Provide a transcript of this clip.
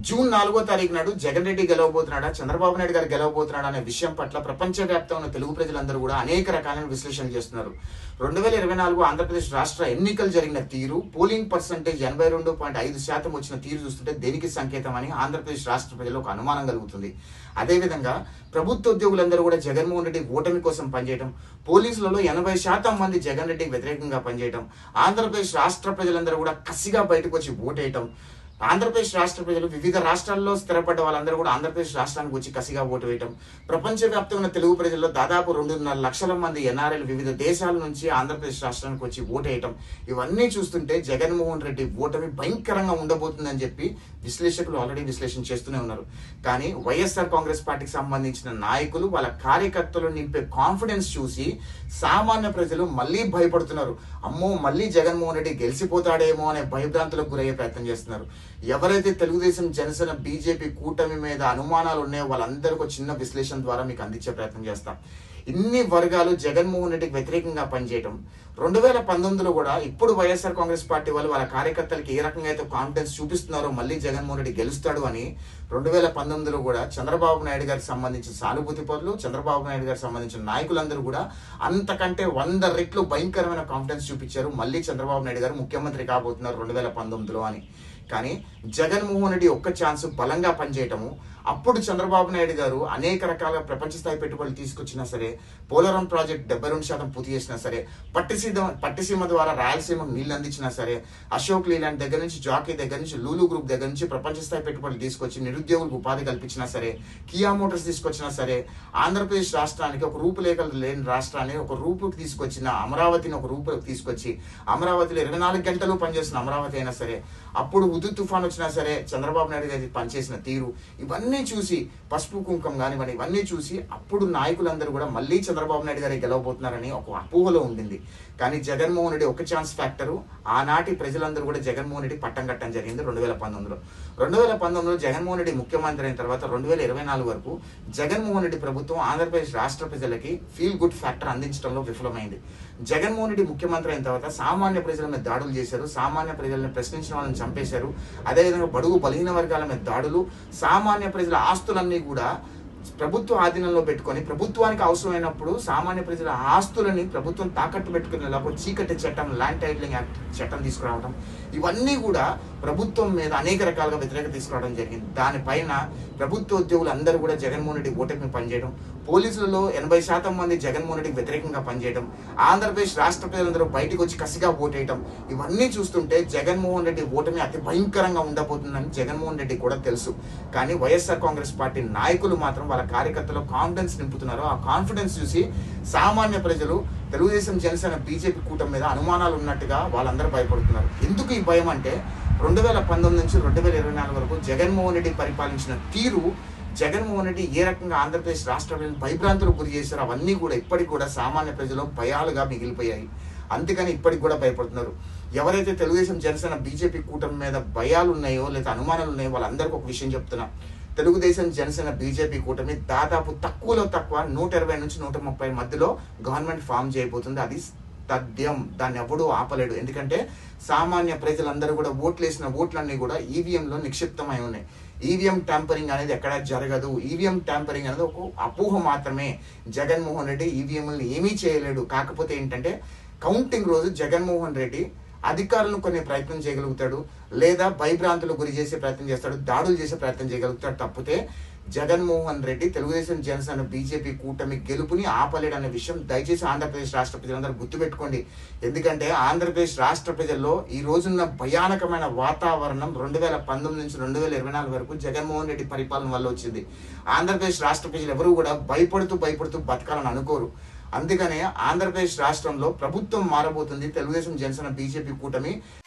June నాలుగో తారీఖు నాడు జగన్ రెడ్డి గెలవబోతున్నాడా చంద్రబాబు నాయుడు గారు గెలవబోతున్నాడా అనే విషయం పట్ల ప్రపంచవ్యాప్తంగా ఉన్న తెలుగు ప్రజలందరూ కూడా అనేక రకాలైన విశ్లేషణ చేస్తున్నారు రెండు వేల ఇరవై నాలుగు ఆంధ్రప్రదేశ్ రాష్ట్ర ఎన్నికలు జరిగిన తీరు పోలింగ్ పర్సంటేజ్ ఎనభై రెండు పాయింట్ ఐదు శాతం వచ్చిన తీరు చూస్తుంటే దేనికి సంకేతం అని ఆంధ్రప్రదేశ్ రాష్ట్ర ప్రజల్లో ఒక అనుమానం కలుగుతుంది అదేవిధంగా ప్రభుత్వ ఉద్యోగులందరూ కూడా జగన్మోహన్ రెడ్డి ఓటమి కోసం పనిచేయడం పోలీసులలో ఎనభై శాతం మంది జగన్ రెడ్డికి వ్యతిరేకంగా పనిచేయడం ఆంధ్రప్రదేశ్ రాష్ట్ర ప్రజలందరూ కూడా కసిగా బయటకు వచ్చి ఓటేయటం ఆంధ్రప్రదేశ్ రాష్ట్ర ప్రజలు వివిధ రాష్ట్రాల్లో స్థిరపడ్డ వాళ్ళందరూ కూడా ఆంధ్రప్రదేశ్ రాష్ట్రానికి వచ్చి కసిగా ఓటు వేయటం ప్రపంచవ్యాప్తంగా ఉన్న తెలుగు ప్రజల్లో దాదాపు రెండున్నర లక్షల మంది ఎన్ఆర్ఐలు వివిధ దేశాల నుంచి ఆంధ్రప్రదేశ్ రాష్ట్రానికి వచ్చి ఓటు వేయటం ఇవన్నీ చూస్తుంటే జగన్మోహన్ రెడ్డి ఓటమి భయంకరంగా ఉండబోతుందని చెప్పి విశ్లేషకులు ఆల్రెడీ విశ్లేషణ చేస్తూనే ఉన్నారు కానీ వైఎస్ఆర్ కాంగ్రెస్ పార్టీకి సంబంధించిన నాయకులు వాళ్ళ కార్యకర్తలు నింపే కాన్ఫిడెన్స్ చూసి సామాన్య ప్రజలు మళ్ళీ భయపడుతున్నారు అమ్మో మళ్ళీ జగన్మోహన్ రెడ్డి గెలిచిపోతాడేమో అనే భయభ్రాంతులకు గురయ్యే ప్రయత్నం చేస్తున్నారు ఎవరైతే తెలుగుదేశం జనసేన బీజేపీ కూటమి మీద అనుమానాలు ఉన్నాయో వాళ్ళందరికీ ఒక చిన్న విశ్లేషణ ద్వారా మీకు అందించే ప్రయత్నం చేస్తాం ఇన్ని వర్గాలు జగన్మోహన్ రెడ్డికి వ్యతిరేకంగా పనిచేయటం రెండు వేల పంతొమ్మిదిలో కూడా ఇప్పుడు వైఎస్ఆర్ కాంగ్రెస్ పార్టీ వాళ్ళు వాళ్ళ కార్యకర్తలకి ఏ రకంగా అయితే కాన్ఫిడెన్స్ చూపిస్తున్నారో మళ్ళీ జగన్మోహన్ రెడ్డి గెలుస్తాడు అని రెండు వేల పంతొమ్మిదిలో కూడా చంద్రబాబు నాయుడు గారికి సంబంధించిన సానుభూతి పరులు చంద్రబాబు నాయుడు గారికి సంబంధించిన నాయకులందరూ కూడా అంతకంటే వంద రెట్లు భయంకరమైన కాన్ఫిడెన్స్ చూపించారు మళ్ళీ చంద్రబాబు నాయుడు గారు ముఖ్యమంత్రి కాబోతున్నారు రెండు వేల పంతొమ్మిదిలో అని కానీ జగన్మోహన్ రెడ్డి ఒక్క ఛాన్స్ బలంగా పనిచేయటము అప్పుడు చంద్రబాబు నాయుడు గారు అనేక రకాల ప్రపంచ స్థాయి పెట్టుబడులు తీసుకొచ్చినా సరే పోలవరం ప్రాజెక్ట్ డెబ్బై రెండు శాతం పూర్తి చేసినా సరే పట్టిసీమ పట్టిసీమ ద్వారా రాయలసీమకు నీళ్లు అందించినా సరే అశోక్ లీలాండ్ దగ్గర నుంచి జాకీ దగ్గర నుంచి లూలు గ్రూప్ దగ్గర నుంచి ప్రపంచ స్థాయి పెట్టుబడులు తీసుకొచ్చి నిరుద్యోగులకు ఉపాధి కల్పించినా సరే కియా మోటార్స్ తీసుకొచ్చినా సరే ఆంధ్రప్రదేశ్ రాష్ట్రానికి ఒక రూపురేఖలు లేని రాష్ట్రాన్ని ఒక రూపుకి తీసుకొచ్చిన అమరావతిని ఒక రూపుకి తీసుకొచ్చి అమరావతిలో ఇరవై నాలుగు గంటలు పనిచేసిన అమరావతి అయినా సరే అప్పుడు ఉదు తుఫాన్ వచ్చినా సరే చంద్రబాబు నాయుడు గారి పనిచేసిన తీరు ఇవన్నీ చూసి పసుపు కుంకం కానివ్వండి ఇవన్నీ చూసి అప్పుడు నాయకులందరూ కూడా మళ్ళీ చంద్రబాబు నాయుడు గారే గెలవబోతున్నారని ఒక అపోహలో ఉండింది కానీ జగన్మోహన్ రెడ్డి ఒక ఛాన్స్ ఫ్యాక్టరు ఆనాటి ప్రజలందరూ కూడా జగన్మోహన్ రెడ్డి పట్టం కట్టడం జరిగింది రెండు వేల పంతొమ్మిదిలో రెండు వేల పంతొమ్మిదిలో జగన్మోహన్ రెడ్డి ముఖ్యమంత్రి అయిన తర్వాత రెండు వేల ఇరవై నాలుగు వరకు జగన్మోహన్ రెడ్డి ప్రభుత్వం ఆంధ్రప్రదేశ్ రాష్ట్ర ప్రజలకి ఫీల్ గుడ్ ఫ్యాక్టర్ అందించడంలో విఫలమైంది జగన్మోహన్ రెడ్డి ముఖ్యమంత్రి అయిన తర్వాత సామాన్య ప్రజల మీద దాడులు చేశారు సామాన్య ప్రజలను ప్రశ్నించిన వాళ్ళని చంపేశారు అదేవిధంగా బడుగు బలహీన వర్గాల మీద దాడులు సామాన్య ప్రజల ఆస్తులన్నీ కూడా ప్రభుత్వ ఆధీనంలో పెట్టుకొని ప్రభుత్వానికి అవసరమైనప్పుడు సామాన్య ప్రజల ఆస్తులని ప్రభుత్వం తాకట్టు పెట్టుకునేలా ఒక చీకటి చట్టం ల్యాండ్ టైటిలింగ్ యాక్ట్ చట్టం తీసుకురావడం ఇవన్నీ కూడా ప్రభుత్వం మీద అనేక రకాలుగా వ్యతిరేకత తీసుకురావడం జరిగింది దానిపైన ప్రభుత్వ ఉద్యోగులు అందరూ కూడా జగన్మోహన్ రెడ్డి ఓటమి పనిచేయడం పోలీసులలో ఎనభై శాతం మంది జగన్మోహన్ రెడ్డికి వ్యతిరేకంగా పనిచేయడం ఆంధ్రప్రదేశ్ రాష్ట్ర ప్రజలందరూ బయటకు వచ్చి కసిగా ఓటేయడం ఇవన్నీ చూస్తుంటే జగన్మోహన్ రెడ్డి ఓటమి అతి భయంకరంగా ఉండబోతుందని జగన్మోహన్ రెడ్డి కూడా తెలుసు కానీ వైఎస్ఆర్ కాంగ్రెస్ పార్టీ నాయకులు మాత్రం వాళ్ళ కార్యకర్తలు కాన్ఫిడెన్స్ నింపుతున్నారు ఆ కాన్ఫిడెన్స్ చూసి సామాన్య ప్రజలు తెలుగుదేశం జనసేన బీజేపీ కూటమి మీద అనుమానాలు ఉన్నట్టుగా వాళ్ళందరూ భయపడుతున్నారు ఎందుకు ఈ భయం అంటే రెండు వేల పంతొమ్మిది నుంచి రెండు వేల ఇరవై నాలుగు వరకు జగన్మోహన్ రెడ్డి పరిపాలించిన తీరు జగన్మోహన్ రెడ్డి ఏ రకంగా ఆంధ్రప్రదేశ్ రాష్ట్ర ప్రజలు భయభ్రాంతులకు గురి చేశారో అవన్నీ కూడా ఇప్పటికి కూడా సామాన్య ప్రజలు భయాలుగా మిగిలిపోయాయి అందుకని ఇప్పటికి కూడా భయపడుతున్నారు ఎవరైతే తెలుగుదేశం జనసేన బీజేపీ కూటమి మీద భయాలు ఉన్నాయో లేదా అనుమానాలు ఉన్నాయో వాళ్ళందరికీ ఒక విషయం చెప్తున్నా తెలుగుదేశం జనసేన బీజేపీ కూటమి దాదాపు తక్కువలో తక్కువ నూట ఇరవై నుంచి నూట ముప్పై మధ్యలో గవర్నమెంట్ ఫామ్ చేయబోతుంది అది తథ్యం దాన్ని ఎవడూ ఆపలేడు ఎందుకంటే సామాన్య ప్రజలందరూ కూడా ఓట్లు వేసిన ఓట్లన్నీ కూడా ఈవీఎంలో నిక్షిప్తమై ఉన్నాయి ఈవీఎం ట్యాంపరింగ్ అనేది ఎక్కడ జరగదు ఈవీఎం ట్యాంపరింగ్ అనేది ఒక అపోహ మాత్రమే జగన్మోహన్ రెడ్డి ఈవీఎంలను ఏమీ చేయలేడు కాకపోతే ఏంటంటే కౌంటింగ్ రోజు జగన్మోహన్ రెడ్డి అధికారులను కొన్ని ప్రయత్నం చేయగలుగుతాడు లేదా భయభ్రాంతులకు గురి చేసే ప్రయత్నం చేస్తాడు దాడులు చేసే ప్రయత్నం చేయగలుగుతాడు తప్పితే జగన్మోహన్ రెడ్డి తెలుగుదేశం జనసేన బీజేపీ కూటమి గెలుపుని ఆపలేడు అనే విషయం దయచేసి ఆంధ్రప్రదేశ్ రాష్ట్ర ప్రజలందరూ గుర్తుపెట్టుకోండి ఎందుకంటే ఆంధ్రప్రదేశ్ రాష్ట్ర ప్రజల్లో ఈ రోజున్న భయానకమైన వాతావరణం రెండు వేల పంతొమ్మిది నుంచి రెండు వేల ఇరవై నాలుగు వరకు జగన్మోహన్ రెడ్డి పరిపాలన వల్ల వచ్చింది ఆంధ్రప్రదేశ్ రాష్ట్ర ప్రజలు ఎవరు కూడా భయపడుతూ భయపడుతూ బతకాలని అనుకోరు అందుకనే ఆంధ్రప్రదేశ్ రాష్ట్రంలో ప్రభుత్వం మారబోతుంది తెలుగుదేశం జనసేన బీజేపీ కూటమి